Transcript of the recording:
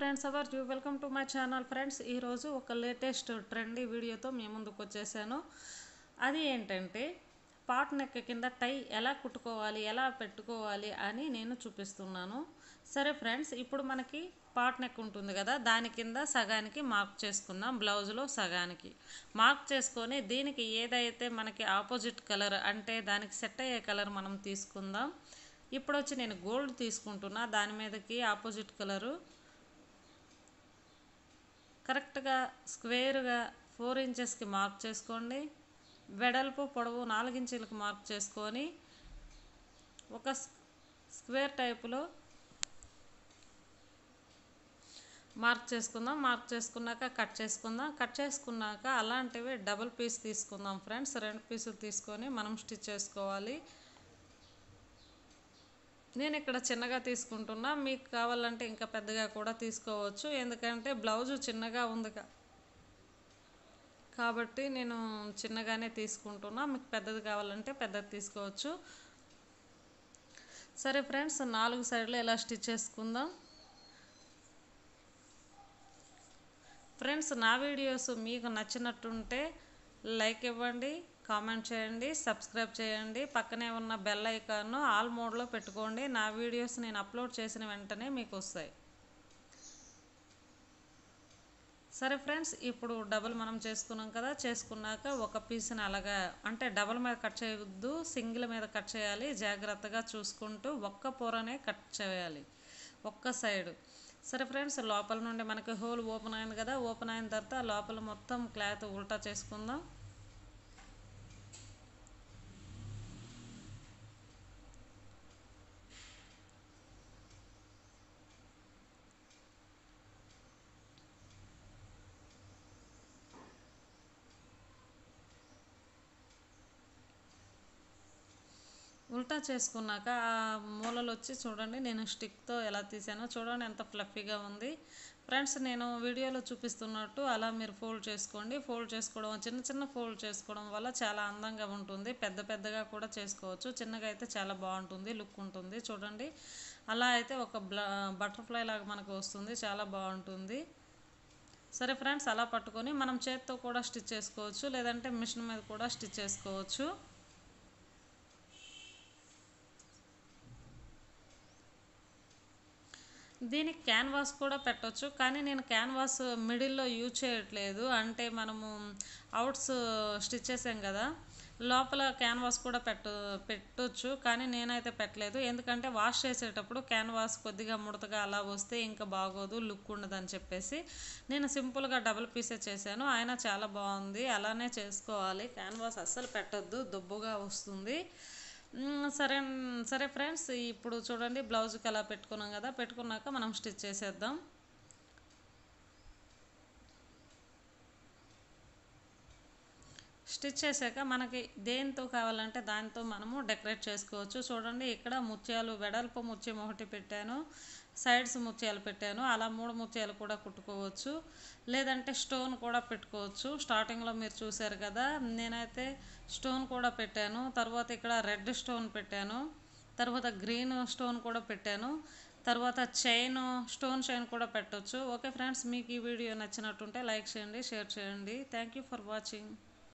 friends how are you welcome to my channel friends ఈరోజు ఒక latest trendy వీడియోతో మీ ముందుకు వచ్చేసాను అది ఏంటంటే పాట్ నెక్ కింద టై ఎలా కుట్టుకోవాలి ఎలా పెట్టుకోవాలి అని నేను చూపిస్తున్నాను సరే ఫ్రెండ్స్ ఇప్పుడు మనకి పాట్ నెక్ ఉంటుంది కదా దాని కింద సగానికి మార్క్ చేసుకుందాం బ్లౌజ్లో సగానికి మార్క్ చేసుకొని దీనికి ఏదైతే మనకి ఆపోజిట్ కలర్ అంటే దానికి సెట్ అయ్యే కలర్ మనం తీసుకుందాం ఇప్పుడు వచ్చి నేను గోల్డ్ తీసుకుంటున్నా దాని మీదకి ఆపోజిట్ కలరు కరెక్ట్గా స్క్వేర్గా ఫోర్ ఇంచెస్కి మార్క్ చేసుకోండి వెడల్పు పొడవు నాలుగు ఇంచులకు మార్క్ చేసుకొని ఒక స్క్వేర్ టైపులో మార్క్ చేసుకుందాం మార్క్ చేసుకున్నాక కట్ చేసుకుందాం కట్ చేసుకున్నాక అలాంటివి డబుల్ పీస్ తీసుకుందాం ఫ్రెండ్స్ రెండు పీసులు తీసుకొని మనం స్టిచ్ చేసుకోవాలి నేను ఇక్కడ చిన్నగా తీసుకుంటున్నా మీకు కావాలంటే ఇంకా పెద్దగా కూడా తీసుకోవచ్చు ఎందుకంటే బ్లౌజు చిన్నగా ఉంది కాబట్టి నేను చిన్నగానే తీసుకుంటున్నా మీకు పెద్దది కావాలంటే పెద్దది తీసుకోవచ్చు సరే ఫ్రెండ్స్ నాలుగు సైడ్లు ఎలా స్టిచ్ చేసుకుందాం ఫ్రెండ్స్ నా వీడియోస్ మీకు నచ్చినట్టుంటే లైక్ ఇవ్వండి కామెంట్ చేయండి సబ్స్క్రైబ్ చేయండి పక్కనే ఉన్న బెల్ ఐకాన్ను ఆల్ మోడ్లో పెట్టుకోండి నా వీడియోస్ నేను అప్లోడ్ చేసిన వెంటనే మీకు వస్తాయి సరే ఫ్రెండ్స్ ఇప్పుడు డబుల్ మనం చేసుకున్నాం కదా చేసుకున్నాక ఒక పీస్ని అలాగా అంటే డబుల్ మీద కట్ చేయవద్దు సింగిల్ మీద కట్ చేయాలి జాగ్రత్తగా చూసుకుంటూ ఒక్క పొరనే కట్ చేయాలి ఒక్క సైడు సరే ఫ్రెండ్స్ లోపల నుండి మనకి హోల్ ఓపెన్ అయింది కదా ఓపెన్ అయిన తర్వాత లోపల మొత్తం క్లాత్ ఉల్టా చేసుకుందాం ఉల్టా చేసుకున్నాక ఆ మూలలు వచ్చి చూడండి నేను స్టిక్తో ఎలా తీసానో చూడండి ఎంత ఫ్లఫీగా ఉంది ఫ్రెండ్స్ నేను వీడియోలో చూపిస్తున్నట్టు అలా మీరు ఫోల్డ్ చేసుకోండి ఫోల్డ్ చేసుకోవడం చిన్న చిన్న ఫోల్డ్ చేసుకోవడం వల్ల చాలా అందంగా ఉంటుంది పెద్ద పెద్దగా కూడా చేసుకోవచ్చు చిన్నగా అయితే చాలా బాగుంటుంది లుక్ ఉంటుంది చూడండి అలా అయితే ఒక బ్ల బటర్ఫ్లై లాగా మనకు వస్తుంది చాలా బాగుంటుంది సరే ఫ్రెండ్స్ అలా పట్టుకొని మనం చేత్తో కూడా స్టిచ్ చేసుకోవచ్చు లేదంటే మిషన్ మీద కూడా స్టిచ్ చేసుకోవచ్చు దీనికి క్యాన్వాస్ కూడా పెట్టవచ్చు కానీ నేను క్యాన్వాస్ మిడిల్లో యూజ్ చేయట్లేదు అంటే మనము అవుట్స్ స్టిచ్ చేసాం కదా లోపల క్యాన్వాస్ కూడా పెట్ట పెట్టొచ్చు కానీ నేనైతే పెట్టలేదు ఎందుకంటే వాష్ చేసేటప్పుడు క్యాన్వాస్ కొద్దిగా ముడతగా అలా వస్తే ఇంకా బాగోదు లుక్ ఉండదని చెప్పేసి నేను సింపుల్గా డబుల్ పీసే చేశాను ఆయన చాలా బాగుంది అలానే చేసుకోవాలి క్యాన్వాస్ అస్సలు పెట్టొద్దు దుబ్బుగా వస్తుంది సరే సరే ఫ్రెండ్స్ ఇప్పుడు చూడండి బ్లౌజ్కి అలా పెట్టుకున్నాం కదా పెట్టుకున్నాక మనం స్టిచ్ చేసేద్దాం స్టిచ్ చేశాక మనకి దేంతో కావాలంటే దాంతో మనము డెకరేట్ చేసుకోవచ్చు చూడండి ఇక్కడ ముత్యాలు వెడల్పు ముత్యం ఒకటి పెట్టాను సైడ్స్ ముత్యాలు పెట్టాను అలా మూడు ముత్యాలు కూడా కుట్టుకోవచ్చు లేదంటే స్టోన్ కూడా పెట్టుకోవచ్చు స్టార్టింగ్లో మీరు చూసారు కదా నేనైతే స్టోన్ కూడా పెట్టాను తర్వాత ఇక్కడ రెడ్ స్టోన్ పెట్టాను తర్వాత గ్రీన్ స్టోన్ కూడా పెట్టాను తర్వాత చైన్ స్టోన్ చైన్ కూడా పెట్టవచ్చు ఓకే ఫ్రెండ్స్ మీకు ఈ వీడియో నచ్చినట్టుంటే లైక్ చేయండి షేర్ చేయండి థ్యాంక్ యూ ఫర్ వాచింగ్